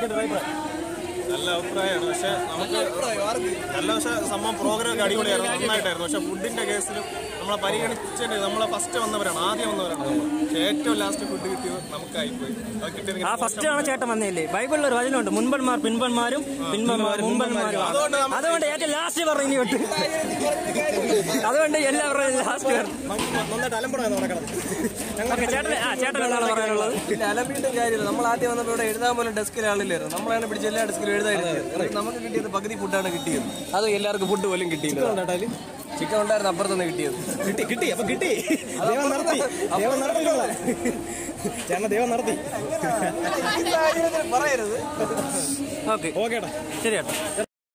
നല്ല അഭിപ്രായമാണ് പക്ഷെ നമുക്ക് നല്ല പക്ഷെ സംഭവം പ്രോഗ്രാം ഒക്കെ അടിപൊളിയായിരുന്നു നന്നായിട്ടായിരുന്നു പക്ഷെ ഫുഡിന്റെ കേസിലും നമ്മളെ പരിഗണിച്ചിട്ട് നമ്മളെ ഫസ്റ്റ് വന്നവരാണ് ആദ്യം വന്നവരാണ് നമ്മൾ പക്ഷെ ഏറ്റവും ലാസ്റ്റ് ഫുഡ് കിട്ടിയത് നമുക്കായിപ്പോയി അത് കിട്ടിയത് ആ ഫസ്റ്റ് ആണ് ചേട്ടൻ വന്നില്ലേ ബൈബിളിൽ ഒരു വചനമുണ്ട് മുൻപന്മാർ പിൻപന്മാരും പിൻപന്മാർ മുൻപന്മാരും അതുകൊണ്ട് നമ്മൾ- അതുകൊണ്ട് ഏറ്റവും ലാസ്റ്റ് പറഞ്ഞു കേട്ട് അതുകൊണ്ട് എല്ലാവരുടെയും ലാസ്റ്റ് നന്നായിട്ട് അലമ്പടാണ് നടക്കണം ഓക്കെ ചേട്ടൻ ആ ചേട്ടൻ എന്താണ് പറയാനുള്ളത് ഇല്ല അലമ്പിയിട്ടും കാര്യമില്ല നമ്മൾ ആദ്യം വന്നപ്പോൾ ഇവിടെ എഴുതാൻ പോലും ഡെസ്കിൽ ആളില്ലായിരുന്നു നമ്മളാണ് പിടിച്ച എല്ലാ ഡെസ്കിലും എഴുതായിരുന്നു നമുക്ക് കിട്ടിയത് പകുതി ഫുഡാണ് കിട്ടിയത് അത് എല്ലാവർക്കും ഫുഡ് പോലും കിട്ടിയില്ല ചിക്കൻ ഉണ്ടായിരുന്നു അപ്പുറത്തുനിന്ന് കിട്ടിയത് കിട്ടി കിട്ടി അപ്പൊ കിട്ടി ദൈവം നടത്തി ദൈവം നടത്തി ചേട്ടൻ ദൈവം നടത്തി പറയരുത് ഓക്കെ ഓക്കേടാ ശരി ചേട്ടാ